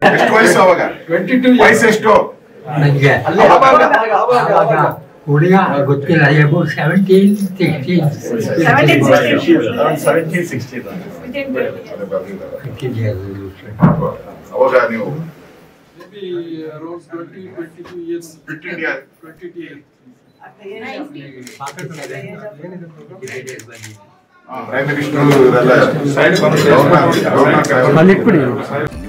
ಎಷ್ಟು ವಯಸ್ಸು ಅವಾಗ ಟ್ವೆಂಟಿ ಟೂ ವಯಸ್ಸು ಎಷ್ಟು ನನಗೆ ಆವಾಗ ಹುಡುಗ ಗೊತ್ತಿಲ್ಲ above seventeen sixteen seventeen sixteen ಅವಾಗ ನೀವು around twenty twenty two years fifteen year twenty two years prime minister ಇದೆಲ್ಲ ಗವರ್ನರ್ ಗವರ್ನರ್